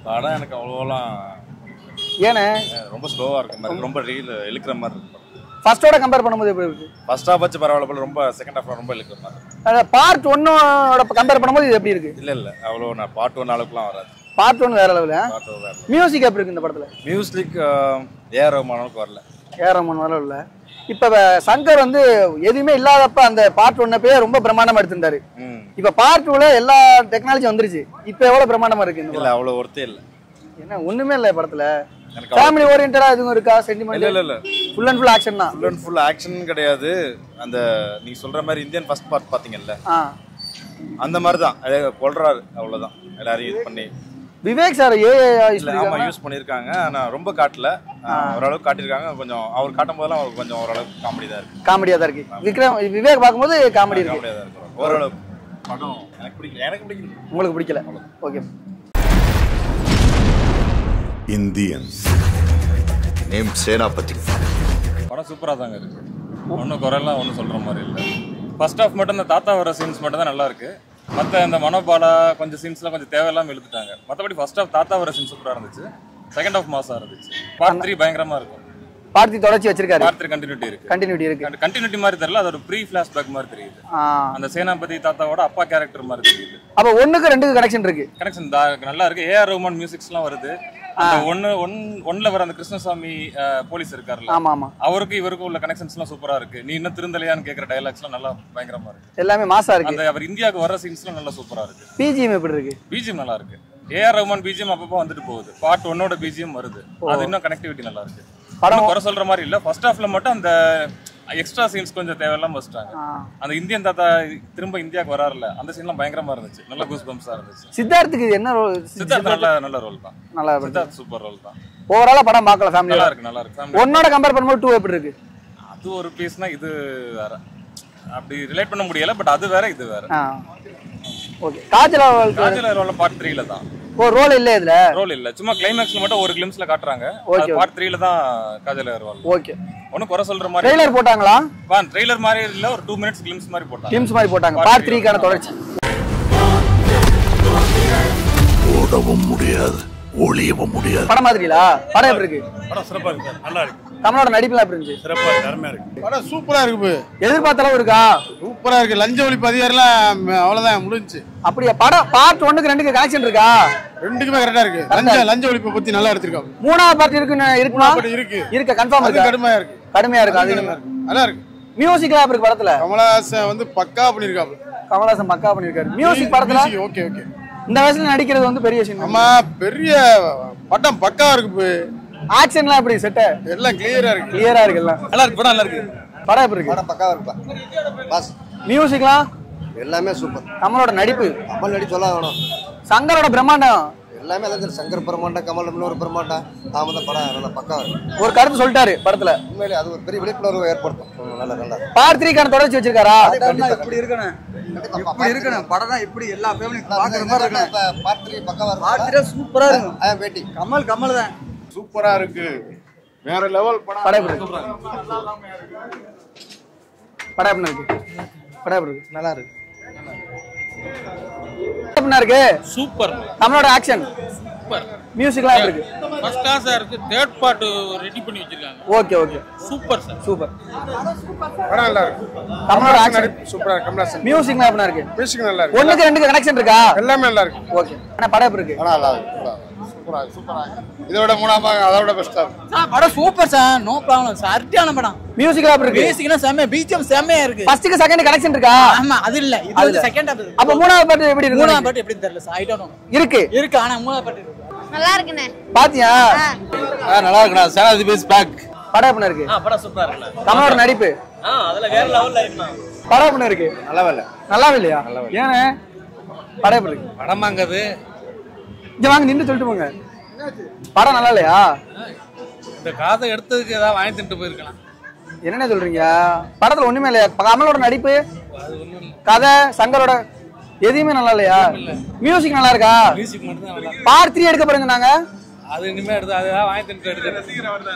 படம் எனக்கு அவ்வளோலாம் ஏன்னு ரொம்ப ஸ்லோவாக இருக்க மாதிரி ரொம்ப ரீல் இழுக்கிற மாதிரி இருக்கு ஃபர்ஸ்டோட கம்பேர் பண்ணும்போது எப்படி இருக்கு ஃபர்ஸ்ட் ஹாஃப் வச்சு பரவாயில்ல போல ரொம்ப செகண்ட் ஹாஃப் ரொம்ப இழுக்கிற மாதிரி இருக்கு பார்ட் ஒன்னோட கம்பேர் பண்ணும்போது இது எப்படி இருக்கு இல்லை இல்லை அவ்வளோ நான் பாட்டு ஒன் அளவுக்குலாம் வராது பார்ட் ஒன் வேற லெவலு பாட்டு வேற மியூசிக் எப்படி இருக்கு இந்த படத்துல மியூசிக் ஏஆர் ரஹ்மான் அளவுக்கு வரல ஏறமன் வேற இல்ல இப்ப வ- சங்கர் வந்து எதுவுமே இல்லாதப்ப அந்த பார்ட் ஒன்னப்பயே ரொம்ப பிரம்மாண்டமா எடுத்திருந்தாரு ம் இப்ப பார்ட் டூல எல்லா டெக்னாலஜி வந்துருச்சு இப்ப எவ்வளவு பிரம்மாண்டமா இருக்கு இந்த இல்லை அவ்வளோ ஒர்த்தே இல்லை படம்? என்ன ஒண்ணுமே இல்ல படத்துல எனக்கு அவ்வளோ- ஃபேமிலி ஓரியன்டா எதுவும் இருக்கா இல்லை சென்டிமெண்ட் இல்லை இல்லை ஃபுல் அண்ட் ஃபுல் ஆக்ஷன் தான் ஃபுல் அண்ட் ஃபுல் ஆக்ஷன் கிடையாது அந்த நீ சொல்ற மாதிரி இந்தியன் ஃபர்ஸ்ட் பார்ட் பார்த்தீங்கல்ல ஆ அந்த மாதிரி தான் அதே கொள்றாரு அவ்வளோதான் எல்லாரும் யூஸ் பண்ணி விவேக் சார் ஏ இல்லை ஆமாம் யூஸ் பண்ணியிருக்காங்க ஆனால் ரொம்ப காட்டல ஆஹ் ஓரளவுக்கு காட்டியிருக்காங்க கொஞ்சம் அவர் காட்டும் போதெல்லாம் அவருக்கு கொஞ்சம் ஓரளவுக்கு காமெடி தான் இருக்கு காமெடியா தான் இருக்கு விக்ரம் விவேக் பார்க்கும்போது காமெடி இருக்கு காமெடியாக தான் இருக்கு ஓரளவுக்கு படம் எனக்கு பிடிக்கல எனக்கு பிடிக்கல உங்களுக்கு பிடிக்கல ஓகே Indians. Named Senapati. படம் சூப்பராக தாங்க இருக்கு ஒன்றும் குறையெல்லாம் ஒன்றும் சொல்கிற மாதிரி இல்லை ஃபர்ஸ்ட் ஹாஃப் மட்டும் இந்த தாத்தா வர சீன்ஸ் மட்டும் தான் நல்லா இருக்கு மற்ற இந்த மனோபாலா கொஞ்சம் சீன்ஸ்லாம் கொஞ்சம் தேவையில்லாமல் இழுத்துட்டாங்க மற்றபடி ஃபர்ஸ்ட் ஹாஃப் தாத்தா வர சீன் சூப்பராக இருந்துச்சு செகண்ட் ஹாஃப் மாசா இருந்துச்சு பார்ட் த்ரீ பயங்கரமாக இருக்கும் பார்த்தி தொடர்ச்சி வச்சிருக்காரு பார்ட் த்ரீ கண்டினியூட்டி இருக்கு கண்டினியூட்டி இருக்கு கண்டினியூட்டி மாதிரி தெரியல அது ஒரு ப்ரீ ஃபிளாஷ்பேக் மாதிரி தெரியுது ஆ. அந்த சேனாபதி தாத்தாவோட அப்பா கேரக்டர் மாதிரி தெரியுது அப்ப ஒண்ணுக்கு ரெண்டுக்கு கனெக்ஷன் இருக்கு கனெக்ஷன் நல்லா இருக்கு ஏஆர் ரஹ்மான் மியூசிக்ஸ்லாம் வருது அந்த ஒன்னு ஒன் ஒன்ல வர அந்த கிருஷ்ணசாமி அஹ், போலீஸ் இருக்கார்ல ஆமா ஆமா அவருக்கு இவருக்கும் உள்ள கனெக்ஷன்ஸ்லாம் சூப்பரா இருக்கு நீ இன்னும் திருந்தலையான்னு கேக்குற டைலாக்ஸ்லாம் நல்லா பயங்கரமா இருக்கு எல்லாமே மாசா இருக்கு அந்த அவர் இந்தியாவுக்கு வர சீன்ஸ்லாம் நல்லா சூப்பரா இருக்கு பிஜிஎம் எப்படி இருக்கு பிஜிஎம் நல்லா இருக்கு ஏஆர் ரஹ்மான் பிஜிஎம் அப்பப்போ வந்துட்டு போகுது பார்ட் ஒன்னோட பிஜிஎம் வருது அது இன்னும் கனெக்டிவிட்டி நல்லா இருக்கு படம் குறை சொல்ற மாதிரி இல்ல ஃபர்ஸ்ட் ஹாஃப்ல மட்டும் அந்த எக்ஸ்ட்ரா சீன்ஸ் கொஞ்சம் தேவையில்லாம வச்சிட்டாங்க அந்த இந்தியன் தாத்தா திரும்ப இந்தியாவுக்கு வராருல அந்த சீன்லாம் பயங்கரமா இருந்துச்சு நல்ல கூஸ் பம்ப்ஸா இருந்துச்சு சித்தார்த்துக்கு என்ன role? சித்தார்த் நல்ல நல்ல ரோல் தான் நல்லா சித்தார்த் சூப்பர் ரோல் தான் ஓவராலா படம் பார்க்கலாம் ஃபேமிலியா நல்லா இருக்கு நல்லா இருக்கு Family- ஒன்னோட கம்பேர் பண்ணும்போது டூ எப்படி இருக்கு அது ஒரு பீஸ்னா இது வேற அப்படி ரிலேட் பண்ண முடியல பட் அது வேற இது வேற ஆ ஓகே காஜல் அவர்களுக்கு காஜல் ரோல பார்ட் த்ரீல தான் ஒரு ரோல் இல்ல இதுல ரோல் இல்ல சும்மா கிளைமேக்ஸ்ல மட்டும் ஒரு கிளிம்ஸ்ல காட்டுறாங்க Okay. பார்ட் த்ரீல தான் காஜல் அகர்வால் ஓகே ஒன்னும் குறை சொல்ற மாதிரி ட்ரெய்லர் போட்டாங்களா ட்ரெய்லர் மாதிரி இல்ல ஒரு டூ மினிட்ஸ் கிளிம்ஸ் மாதிரி போட்டாங்க கிளிம்ஸ் மாதிரி போட்டாங்க பார்ட் த்ரீக்கான தொடர்ச்சி ஓடவும் முடியாது ஒளியவும் முடியாது படம் மாதிரிலா படம் எப்படி இருக்கு படம் சிறப்பா இருக்கு சார். நல்லா இருக்கு தமிழோட நடிப்புலாம் எப்படி இருந்துச்சு சிறப்பா இருக்கு அருமையா இருக்கு படம் சூப்பரா இருக்கு எதிர்பார்த்த அளவு இருக்கா சூப்பரா இருக்கு லஞ்ச ஒழிப்பு அதிகாரிலாம் அவ்வளவுதான் முடிஞ்சுச்சு அப்படியா படம் பார்ட் ஒன்னுக்கு ரெண்டுக்கு கனெக்ஷன் இருக்கா ரெண்டுக்குமே கரெக்டா இருக்கு லஞ்ச லஞ்ச ஒழிப்பை பத்தி நல்லா எடுத்திருக்காங்க மூணாவது பார்ட் இருக்குன்னு இருக்குமா படம் இருக்கு இருக்க கன்ஃபார்ம் அது இருக்கா கடுமையா இருக்கு கடுமையா இருக்கு அது நல்லா இருக்கு நல்லா இருக்கு மியூசிக்லாம் எப்படி இருக்கு படத்துல கமலஹாசன் வந்து பக்கா பண்ணிருக்காங்க கமலஹாசன் பக்கா பண்ணிருக்காரு மியூசிக் படத்துல ஓகே ஓகே இந்த வயசுல நடிக்கிறது வந்து பெரிய விஷயம் ஆமா பெரிய படம் பக்கா இருக்கு இப்ப. ஆக்ஷன்லாம் எப்படி செட்ட எல்லாம் கிளியரா இருக்கு கிளியரா இருக்கு எல்லாம் நல்லா இருக்கு படம் நல்லா இருக்கு படம் எப்படி இருக்கு படம் பக்காவா இருப்பா பாஸ் மியூசிக்லாம் எல்லாமே சூப்பர் கமலோட நடிப்பு கமல் நடி சொல்ல வேணும் சங்கரோட பிரம்மாண்டம் எல்லாமே அதான் தெரியும். சங்கர் பிரமாண்டம் கமல் இன்னொரு பிரமாண்டம் தாமத படம் நல்லா பக்காவா இருக்கு ஒரு கருத்து சொல்லிட்டாரு படத்துல உண்மையிலே அது ஒரு பெரிய விழிப்புணர்வு ஏற்படுத்தும் ம், நல்லா நல்லா பார்ட் த்ரீக்கான தொடர்ச்சி வச்சிருக்காரா இப்படி இருக்கணும் இப்படி இருக்கணும் படம் தான் இப்படி எல்லா ஃபேமிலியும் பாக்குற மாதிரி இருக்கணும் இப்ப part three பக்காவா இருக்கு பார்த்துட்டே சூப்பரா இருக்கும் அதான் பேட்டி கமல் கமல் தான் சூப்பரா இருக்கு வேற லெவல் படம் படம் எப்படி இருக்கு படம் எப்படி இருக்கு படம் எப்படி இருக்கு நல்லா இருக்கு எப்படி இருக்கு சூப்பர் நம்மளோட ஆக்ஷன் சூப்பர் மியூசிக்லாம் எப்படி இருக்கு ஃபர்ஸ்ட் கிளாஸா இருக்கு தேர்ட் பார்ட் ரெடி பண்ணி வச்சிருக்காங்க okay okay super sir super படம் நல்லா இருக்கு நம்மளோட ஆக்ஷன் சூப்பரா இருக்கு கமலஹாசன் மியூசிக்லாம் எப்படி இருக்கு மியூசிக் நல்லா இருக்கு ஒண்ணுக்கு ரெண்டுக்கு கனெக்ஷன் இருக்கா எல்லாமே நல்லா இருக்கு ஓகே ஆனா படம் எப்படி இருக்கு படம் நல்லா இருக்கு சூப்பரா சூப்பரா இதோட மூணாம் பாகம் அதோட பெஸ்டா இருக்கு படம் super sir no problem sir அருமையான படம் மியூசிக்லாம் எப்படி இருக்கு பேசிக்னா செம்ம பிஜிஎம் செம்மையா இருக்கு ஃபர்ஸ்ட்க்கு செகண்ட் கனெக்ஷன் இருக்கா ஆமா அது இல்ல இது அது வந்து இல்ல. செகண்ட் ஹாப் அப்ப மூணாவது பாட்டு எப்படி இருக்கு மூணாவது பாட்டு எப்படி தெரியல சார் ஐ டோன்ட் நோ இருக்கு இருக்கு ஆனா மூணாவது பாட்டு இருக்கு நல்லா இருக்குண்ணே பாத்தியா நல்லா இருக்குண்ணா சேனாதி பேஸ் பேக் படம் எப்படி இருக்கு படம் சூப்பரா இருக்குல்ல கமலோட நடிப்பு ஆ அதுல வேற லெவல்ல இருக்குண்ணா படம் எப்படி இருக்கு நல்லா இல்ல நல்லா இல்லையா ஏன்னு படம் எப்படி இருக்கு படமாங்கது இங்க வாங்க நின்று சொல்லிட்டு போங்க படம் நல்லா இல்லையா இந்த காதை எடுத்ததுக்கு ஏதாவது வாங்கி தின்ட்டு போயிருக்கலாம் என்னென்ன சொல்றீங்க படத்துல ஒண்ணுமே இல்லையா கமலோட நடிப்பு கதை சங்கரோட எதுவுமே நல்லா இல்லையா மியூசிக் நல்லா இருக்கா மியூசிக் மட்டும் தான் நல்லா பார்ட் த்ரீ எடுக்க போறீங்க நாங்க அது இனிமே எடுத்து அது ஏதாவது வாங்கி தின்ட்டு எடுக்கிறது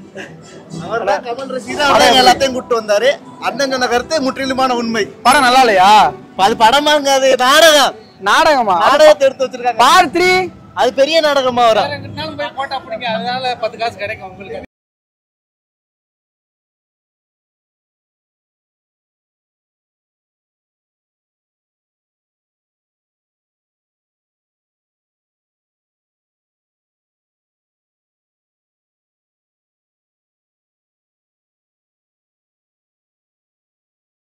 படம் எல்லாத்தையும் கூட்டு வந்தாரு அண்ணன் சொன்ன கருத்து முற்றிலுமான உண்மை படம் நல்லா இல்லையா அது படமாங்க அது நாடகம் நாடகமா நாடகத்தை எடுத்து வச்சிருக்காங்க பார்ட் த்ரீ அது பெரிய நாடகமா வரும் வேற எங்கிட்டாலும் போய் போட்டா பிடிங்க அதனால பத்து காசு கிடைக்கும் உங்களுக்கு